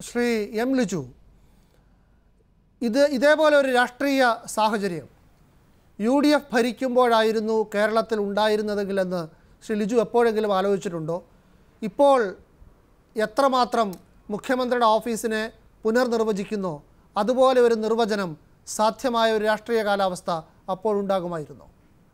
Shri M Liju ഇത് ഇതേപോലെ ഒരു രാഷ്ട്രീയ സാഹചര്യം യു ഡി എഫ് ഭരിക്കുമ്പോഴായിരുന്നു കേരളത്തിൽ ഉണ്ടായിരുന്നതെങ്കിലെന്ന് ശ്രീ ലിജു എപ്പോഴെങ്കിലും ആലോചിച്ചിട്ടുണ്ടോ ഇപ്പോൾ എത്രമാത്രം മുഖ്യമന്ത്രിയുടെ ഓഫീസിനെ പുനർനിർവചിക്കുന്നോ അതുപോലെ ഒരു നിർവചനം സാധ്യമായ ഒരു രാഷ്ട്രീയ കാലാവസ്ഥ അപ്പോഴുണ്ടാകുമായിരുന്നോ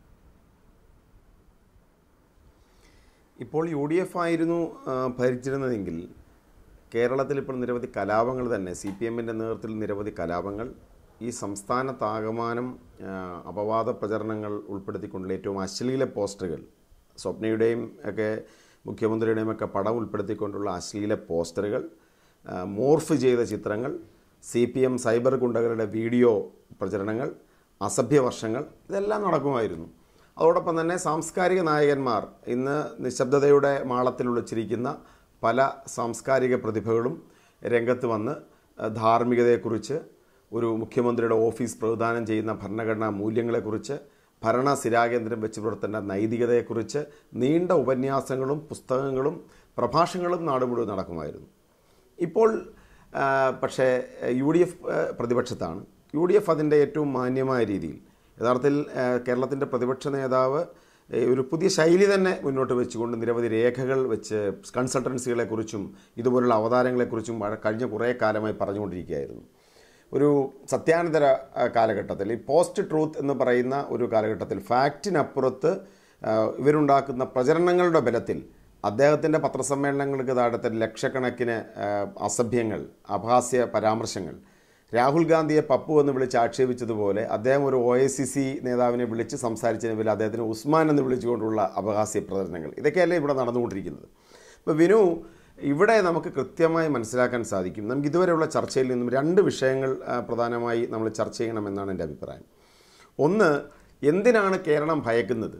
ഇപ്പോൾ യു ഡി എഫ് ആയിരുന്നു ആ, ഭരിച്ചിരുന്നതെങ്കിൽ കേരളത്തിൽ ഇപ്പോൾ നിരവധി കലാപങ്ങൾ തന്നെ സി പി എമ്മിൻ്റെ നേതൃത്വത്തിൽ നിരവധി കലാപങ്ങൾ ഈ സംസ്ഥാനത്താകമാനം ആ, അപവാദ പ്രചരണങ്ങൾ ഉൾപ്പെടുത്തിക്കൊണ്ടുള്ള ഏറ്റവും അശ്ലീല പോസ്റ്ററുകൾ സ്വപ്നയുടെയും ഒക്കെ മുഖ്യമന്ത്രിയുടെയും ഒക്കെ പടം ഉൾപ്പെടുത്തിക്കൊണ്ടുള്ള അശ്ലീല പോസ്റ്ററുകൾ ആ, മോർഫ് ചെയ്ത ചിത്രങ്ങൾ സി പി എം സൈബർ ഗുണ്ടകളുടെ വീഡിയോ പ്രചരണങ്ങൾ അസഭ്യവർഷങ്ങൾ ഇതെല്ലാം നടക്കുമായിരുന്നു അതോടൊപ്പം തന്നെ സാംസ്കാരിക നായകന്മാർ ഇന്ന് നിശബ്ദതയുടെ മാളത്തിൽ ഒളിച്ചിരിക്കുന്ന പല സാംസ്കാരിക പ്രതിഭകളും രംഗത്ത് വന്ന് അഹ്, ധാർമ്മികതയെക്കുറിച്ച് ഒരു മുഖ്യമന്ത്രിയുടെ ഓഫീസ് പ്രദാനം ചെയ്യുന്ന ഭരണഘടനാ മൂല്യങ്ങളെക്കുറിച്ച് ഭരണ സ്ഥിരാകേന്ദ്രം വെച്ച് പുലർത്തേണ്ട നൈതികതയെക്കുറിച്ച് നീണ്ട ഉപന്യാസങ്ങളും പുസ്തകങ്ങളും പ്രഭാഷണങ്ങളും നാട് മുഴുവൻ നടക്കുമായിരുന്നു ഇപ്പോൾ ആ, പക്ഷേ യു ഡി എഫ് പ്രതിപക്ഷത്താണ് യു ഡി എഫ് അതിൻ്റെ ഏറ്റവും മാന്യമായ രീതിയിൽ യഥാർത്ഥത്തിൽ ആ, കേരളത്തിൻ്റെ പ്രതിപക്ഷ നേതാവ് ഏ, ഒരു പുതിയ ശൈലി തന്നെ മുന്നോട്ട് വെച്ചുകൊണ്ട് നിരവധി രേഖകൾ വെച്ച് കൺസൾട്ടൻസികളെക്കുറിച്ചും ഇതുപോലുള്ള അവതാരങ്ങളെക്കുറിച്ചും വഴ- കഴിഞ്ഞ കുറേ കാലമായി പറഞ്ഞുകൊണ്ടിരിക്കുകയായിരുന്നു ഒരു സത്യാനന്തര ആ, കാലഘട്ടത്തിൽ ഈ പോസ്റ്റ് ട്രൂത്ത് എന്ന് പറയുന്ന ഒരു കാലഘട്ടത്തിൽ ഫാക്റ്റിനപ്പുറത്ത് ആ, ഇവരുണ്ടാക്കുന്ന പ്രചരണങ്ങളുടെ ബലത്തിൽ അദ്ദേഹത്തിൻ്റെ പത്രസമ്മേളനങ്ങൾക്ക് താഴത്തെ ലക്ഷക്കണക്കിന് ആ, അസഭ്യങ്ങൾ അപഹാസ്യ പരാമർശങ്ങൾ രാഹുൽ ഗാന്ധിയെ പപ്പു എന്ന് വിളിച്ച് ആക്ഷേപിച്ചതുപോലെ അദ്ദേഹം ഒരു ഒ ഐ സി സി നേതാവിനെ വിളിച്ച് സംസാരിച്ചതിന് പേരിൽ അദ്ദേഹത്തിന് ഉസ്മാൻ എന്ന് വിളിച്ചുകൊണ്ടുള്ള അപഹാസ്യ പ്രചരണങ്ങൾ ഇതൊക്കെയല്ലേ ഇവിടെ നടന്നുകൊണ്ടിരിക്കുന്നത് ഇപ്പോൾ വിനു ഇവിടെ നമുക്ക് കൃത്യമായി മനസ്സിലാക്കാൻ സാധിക്കും നമുക്ക് ഇതുവരെയുള്ള ചർച്ചയിൽ നിന്നും രണ്ട് വിഷയങ്ങൾ ആ, പ്രധാനമായി നമ്മൾ ചർച്ച ചെയ്യണമെന്നാണ് എൻ്റെ അഭിപ്രായം ഒന്ന് എന്തിനാണ് കേരളം ഭയക്കുന്നത്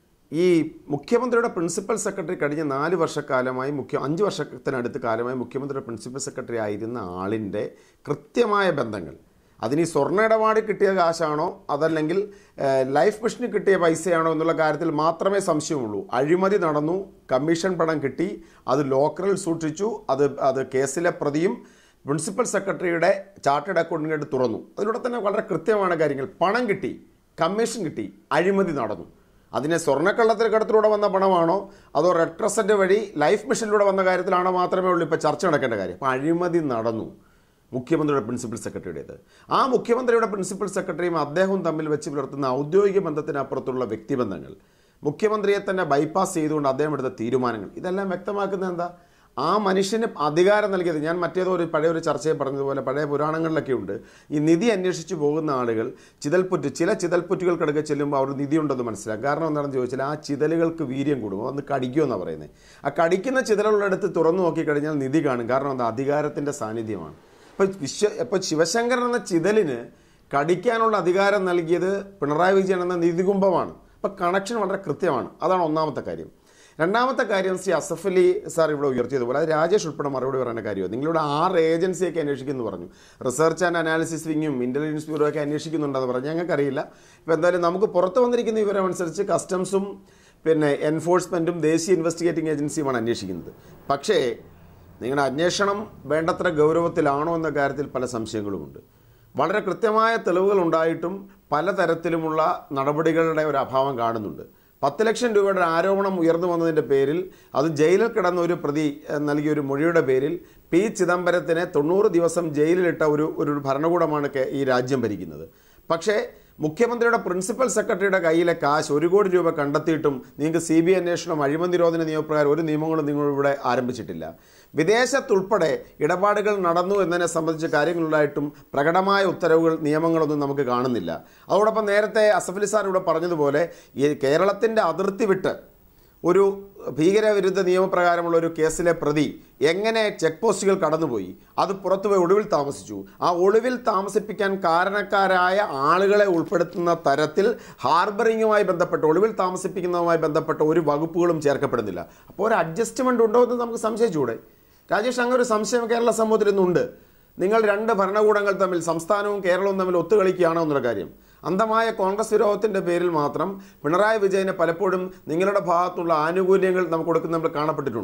ഈ മുഖ്യമന്ത്രിയുടെ പ്രിൻസിപ്പൽ സെക്രട്ടറി കഴിഞ്ഞ നാല് വർഷക്കാലമായി മുഖ്യ അഞ്ച് വർഷത്തിനടുത്ത് കാലമായി മുഖ്യമന്ത്രിയുടെ പ്രിൻസിപ്പൽ സെക്രട്ടറി ആയിരുന്ന ആളിൻ്റെ കൃത്യമായ ബന്ധങ്ങൾ അതിന് ഈ സ്വർണ്ണ ഇടപാട് കിട്ടിയ കാശാണോ അതല്ലെങ്കിൽ ഏഹ്, ലൈഫ് മിഷന് കിട്ടിയ പൈസയാണോ എന്നുള്ള കാര്യത്തിൽ മാത്രമേ സംശയമുള്ളൂ അഴിമതി നടന്നു കമ്മീഷൻ പണം കിട്ടി അത് ലോക്കറിൽ സൂക്ഷിച്ചു അത് അത് കേസിലെ പ്രതിയും പ്രിൻസിപ്പൽ സെക്രട്ടറിയുടെ ചാർട്ടേഡ് അക്കൗണ്ടിനായിട്ട് തുറന്നു അതിലൂടെ തന്നെ വളരെ കൃത്യമാണ് കാര്യങ്ങൾ പണം കിട്ടി കമ്മീഷൻ കിട്ടി അഴിമതി നടന്നു അതിനെ സ്വർണ്ണക്കള്ളത്തിൽ കടത്തിലൂടെ വന്ന പണമാണോ അതോ റെഡ് ക്രസന്റ് വഴി ലൈഫ് മിഷനിലൂടെ വന്ന കാര്യത്തിലാണോ മാത്രമേ ഉള്ളൂ ഇപ്പോൾ ചർച്ച നടക്കേണ്ട കാര്യം അപ്പോൾ അഴിമതി നടന്നു മുഖ്യമന്ത്രിയുടെ പ്രിൻസിപ്പൽ സെക്രട്ടറിയുടേത് ആ മുഖ്യമന്ത്രിയുടെ പ്രിൻസിപ്പൽ സെക്രട്ടറിയും അദ്ദേഹവും തമ്മിൽ വെച്ച് പുലർത്തുന്ന ഔദ്യോഗിക ബന്ധത്തിനപ്പുറത്തുള്ള വ്യക്തിബന്ധങ്ങൾ മുഖ്യമന്ത്രിയെ തന്നെ ബൈപ്പാസ് ചെയ്തുകൊണ്ട് അദ്ദേഹം എടുത്ത തീരുമാനങ്ങൾ ഇതെല്ലാം വ്യക്തമാക്കുന്നത് എന്താ ആ മനുഷ്യന് അധികാരം നൽകിയത് ഞാൻ മറ്റേതോ ഒരു പഴയ ഒരു ചർച്ചയിൽ പറഞ്ഞതുപോലെ പഴയ പുരാണങ്ങളിലൊക്കെ ഉണ്ട് ഈ നിധി അന്വേഷിച്ച് പോകുന്ന ആളുകൾ ചിതൽപ്പുറ്റ് ചില ചിതൽപ്പുറ്റുകൾക്കിടക്ക് ചെല്ലുമ്പോൾ അവർ നിധി ഉണ്ടെന്ന് മനസ്സിലാക്കും കാരണം എന്താണെന്ന് ചോദിച്ചാൽ ആ ചിതലുകൾക്ക് വീര്യം കൂടും അന്ന് കടിക്കുമെന്നാണ് പറയുന്നത് ആ കടിക്കുന്ന ചിതലുള്ളടുത്ത് തുറന്നു നോക്കിക്കഴിഞ്ഞാൽ നിധി കാണും കാരണം എന്താ അധികാരത്തിൻ്റെ സാന്നിധ്യമാണ് ഇപ്പോൾ വിശ്വ ഇപ്പോൾ ശിവശങ്കരൻ എന്ന ചിതലിന് കടിക്കാനുള്ള അധികാരം നൽകിയത് പിണറായി വിജയൻ എന്ന നിധികുംഭമാണ് അപ്പോൾ കണക്ഷൻ വളരെ കൃത്യമാണ് അതാണ് ഒന്നാമത്തെ കാര്യം രണ്ടാമത്തെ കാര്യം ശ്രീ അസഫ് അലി സാർ ഇവിടെ ഉയർത്തിയതുപോലെ അത് രാജേഷ് ഉൾപ്പെടെ മറുപടി പറയുന്ന കാര്യമാണ് നിങ്ങളുടെ ആറ് ഏജൻസിയൊക്കെ അന്വേഷിക്കുന്നു പറഞ്ഞു റിസർച്ച് ആൻഡ് അനാലിസിസ് വിങ്ങും ഇന്റലിജൻസ് ബ്യൂറോ ഒക്കെ അന്വേഷിക്കുന്നുണ്ടെന്ന് പറഞ്ഞു ഞങ്ങൾക്കറിയില്ല ഇപ്പോൾ എന്തായാലും നമുക്ക് പുറത്ത് വന്നിരിക്കുന്ന വിവരം അനുസരിച്ച് കസ്റ്റംസും പിന്നെ എൻഫോഴ്സ്മെൻറ്റും ദേശീയ ഇൻവെസ്റ്റിഗേറ്റിംഗ് ഏജൻസിയുമാണ് അന്വേഷിക്കുന്നത് പക്ഷേ നിങ്ങളുടെ അന്വേഷണം വേണ്ടത്ര ഗൗരവത്തിലാണോ എന്ന കാര്യത്തിൽ പല സംശയങ്ങളുമുണ്ട് വളരെ കൃത്യമായ തെളിവുകൾ ഉണ്ടായിട്ടും പലതരത്തിലുമുള്ള നടപടികളുടെ ഒരു അഭാവം കാണുന്നുണ്ട് പത്ത് ലക്ഷം രൂപയുടെ ഒരു ആരോപണം ഉയർന്നു വന്നതിൻ്റെ പേരിൽ അത് ജയിലിൽ കിടന്ന ഒരു പ്രതി ഏഹ്, നൽകിയ ഒരു മൊഴിയുടെ പേരിൽ പി ചിദംബരത്തിനെ തൊണ്ണൂറ് ദിവസം ജയിലിലിട്ട ഒരു ഒരു ഭരണകൂടമാണ് കേ- ഈ രാജ്യം ഭരിക്കുന്നത് പക്ഷേ മുഖ്യമന്ത്രിയുടെ പ്രിൻസിപ്പൽ സെക്രട്ടറിയുടെ കയ്യിലെ കാശ് ഒരു കോടി രൂപ കണ്ടെത്തിയിട്ടും നിങ്ങൾക്ക് സി ബി ഐ അന്വേഷണം അഴിമതി നിരോധന നിയമപ്രകാരം ഒരു നിയമങ്ങളും നിങ്ങൾ ഇവിടെ ആരംഭിച്ചിട്ടില്ല വിദേശത്തുൾപ്പെടെ ഇടപാടുകൾ നടന്നു എന്നതിനെ സംബന്ധിച്ച് കാര്യങ്ങളുണ്ടായിട്ടും പ്രകടമായ ഉത്തരവുകൾ നിയമങ്ങളൊന്നും നമുക്ക് കാണുന്നില്ല അതോടൊപ്പം നേരത്തെ അസഫലി സാർ ഇവിടെ പറഞ്ഞതുപോലെ ഈ കേരളത്തിൻ്റെ അതിർത്തി വിട്ട് ഒരു ഭീകരവിരുദ്ധ നിയമപ്രകാരമുള്ള ഒരു കേസിലെ പ്രതി എങ്ങനെ ചെക്ക് പോസ്റ്റുകൾ കടന്നുപോയി അത് പുറത്തുപോയി ഒളിവിൽ താമസിച്ചു ആ ഒളിവിൽ താമസിപ്പിക്കാൻ കാരണക്കാരായ ആളുകളെ ഉൾപ്പെടുത്തുന്ന തരത്തിൽ ഹാർബറിങ്ങുമായി ബന്ധപ്പെട്ട് ഒളിവിൽ താമസിപ്പിക്കുന്നതുമായി ബന്ധപ്പെട്ട ഒരു വകുപ്പുകളും ചേർക്കപ്പെടുന്നില്ല അപ്പോൾ ഒരു അഡ്ജസ്റ്റ്മെൻ്റ് ഉണ്ടോ എന്ന് നമുക്ക് സംശയിച്ചുകൂടെ രാജേഷ് അങ്ങനെ ഒരു സംശയം കേരള സമൂഹത്തിൽ ഇന്നുണ്ട് നിങ്ങൾ രണ്ട് ഭരണകൂടങ്ങൾ തമ്മിൽ സംസ്ഥാനവും കേരളവും തമ്മിൽ ഒത്തുകളിക്കുകയാണോ എന്നുള്ള കാര്യം അന്ധമായ കോൺഗ്രസ് വിരോധത്തിൻ്റെ പേരിൽ മാത്രം പിണറായി വിജയന് പലപ്പോഴും നിങ്ങളുടെ ഭാഗത്തുള്ള ആനുകൂല്യങ്ങൾ നമുക്ക് കൊടുക്കുന്ന നമ്മൾ കാണപ്പെട്ടിട്ടുണ്ട്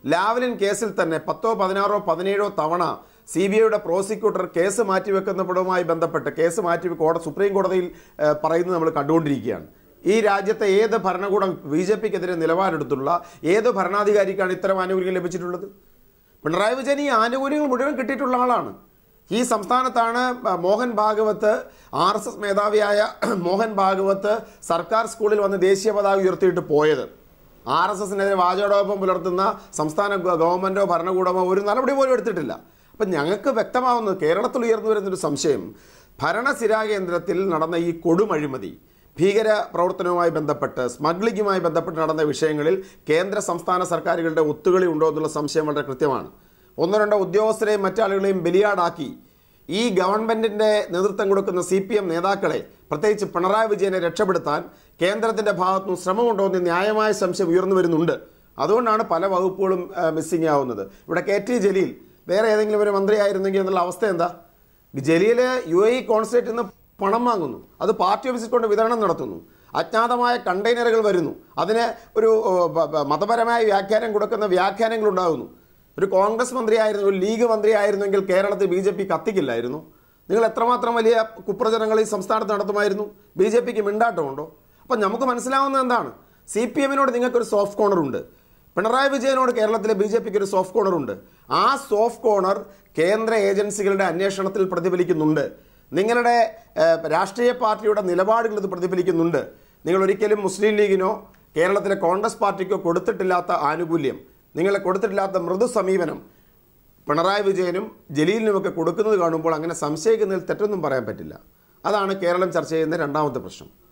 ലാവലിൻ കേസിൽ തന്നെ പത്തോ പതിനാറോ പതിനേഴോ തവണ സി ബി ഐയുടെ പ്രോസിക്യൂട്ടർ കേസ് മാറ്റിവെക്കുന്നതുമായി ബന്ധപ്പെട്ട് കേസ് മാറ്റി കോടതി സുപ്രീം കോടതിയിൽ ഏഹ്, പറയുന്നത് നമ്മൾ കണ്ടുകൊണ്ടിരിക്കുകയാണ് ഈ രാജ്യത്തെ ഏത് ഭരണകൂടം ബി ജെ പിക്കെതിരെ നിലപാടെടുത്തുള്ള ഏത് ഭരണാധികാരിക്കാണ് ഇത്തരം ആനുകൂല്യം ലഭിച്ചിട്ടുള്ളത് പിണറായി വിജയൻ ഈ ആനുകൂല്യങ്ങൾ മുഴുവൻ കിട്ടിയിട്ടുള്ള ആളാണ് ഈ സംസ്ഥാനത്താണ് ബ- Mohan Bhagwat R S S മേധാവിയായ മോഹൻ ഭാഗവത്ത് സർക്കാർ സ്കൂളിൽ വന്ന് ദേശീയ പതാക ഉയർത്തിയിട്ട് പോയത് ആർ എസ് എസിനെതിരെ വാചോടൊപ്പം പുലർത്തുന്ന സംസ്ഥാന ഗ- ഗവൺമെന്റോ ഭരണകൂടമോ ഒരു നടപടി പോലും എടുത്തിട്ടില്ല അപ്പം ഞങ്ങൾക്ക് വ്യക്തമാവുന്നത് കേരളത്തിൽ ഉയർന്നു വരുന്നൊരു സംശയം ഭരണസിരാ കേന്ദ്രത്തിൽ നടന്ന ഈ കൊടുമഴിമതി ഭീകര പ്രവർത്തനവുമായി ബന്ധപ്പെട്ട് സ്മഗ്ലിങ്ങുമായി ബന്ധപ്പെട്ട് നടന്ന വിഷയങ്ങളിൽ കേന്ദ്ര സംസ്ഥാന സർക്കാരുകളുടെ ഒത്തുകളി ഉണ്ടോ എന്നുള്ള സംശയം വളരെ കൃത്യമാണ് ഒന്നോ രണ്ടോ ഉദ്യോഗസ്ഥരെയും മറ്റാളുകളെയും ബലിയാടാക്കി ഈ ഗവൺമെന്റിന്റെ നേതൃത്വം കൊടുക്കുന്ന സി പി എം നേതാക്കളെ പ്രത്യേകിച്ച് പിണറായി വിജയനെ രക്ഷപ്പെടുത്താൻ കേന്ദ്രത്തിന്റെ ഭാഗത്തുനിന്ന് ശ്രമമുണ്ടോ എന്ന് ന്യായമായ സംശയം ഉയർന്നു വരുന്നുണ്ട് അതുകൊണ്ടാണ് പല വകുപ്പുകളും മിസ്സിംഗ് ആവുന്നത് ഇവിടെ കെ ടി ജലീൽ വേറെ ഏതെങ്കിലും ഒരു മന്ത്രിയായിരുന്നെങ്കിൽ എന്നുള്ള അവസ്ഥ എന്താ ജലീല് യു എ ഇ കോൺസുലേറ്റിൽ നിന്ന് പണം വാങ്ങുന്നു അത് പാർട്ടി ഓഫീസിൽ കൊണ്ട് വിതരണം നടത്തുന്നു അജ്ഞാതമായ കണ്ടെയ്നറുകൾ വരുന്നു അതിന് ഒരു ഓ, ബ- ബ- മതപരമായ വ്യാഖ്യാനം കൊടുക്കുന്ന വ്യാഖ്യാനങ്ങൾ ഉണ്ടാകുന്നു ഒരു കോൺഗ്രസ് മന്ത്രിയായിരുന്നു ഒരു ലീഗ് മന്ത്രിയായിരുന്നെങ്കിൽ കേരളത്തിൽ ബി ജെ പി കത്തിക്കില്ലായിരുന്നു നിങ്ങൾ എത്രമാത്രം വലിയ കുപ്രചനങ്ങൾ ഈ സംസ്ഥാനത്ത് നടത്തുമായിരുന്നു ബി ജെ പിക്ക് മിണ്ടാട്ടമുണ്ടോ അപ്പം നമുക്ക് മനസ്സിലാവുന്നത് എന്താണ് സി പി എമ്മിനോട് നിങ്ങൾക്കൊരു സോഫ്റ്റ് കോർണർ ഉണ്ട് പിണറായി വിജയനോട് കേരളത്തിലെ ബി ജെ പിക്ക് ഒരു സോഫ്റ്റ് കോർണർ ഉണ്ട് ആ സോഫ്റ്റ് കോർണർ കേന്ദ്ര ഏജൻസികളുടെ അന്വേഷണത്തിൽ പ്രതിഫലിക്കുന്നുണ്ട് നിങ്ങളുടെ ഏഹ്, രാഷ്ട്രീയ പാർട്ടിയുടെ നിലപാടുകൾ ഇത് പ്രതിഫലിക്കുന്നുണ്ട് നിങ്ങൾ ഒരിക്കലും മുസ്ലിം ലീഗിനോ കേരളത്തിലെ കോൺഗ്രസ് പാർട്ടിക്കോ കൊടുത്തിട്ടില്ലാത്ത ആനുകൂല്യം നിങ്ങളെ കൊടുത്തിട്ടില്ലാത്ത മൃദു സമീപനം പിണറായി വിജയനും ജലീലിനുമൊക്കെ കൊടുക്കുന്നത് കാണുമ്പോൾ അങ്ങനെ സംശയിക്കുന്നതിൽ തെറ്റൊന്നും പറയാൻ പറ്റില്ല അതാണ് കേരളം ചർച്ച ചെയ്യുന്ന രണ്ടാമത്തെ പ്രശ്നം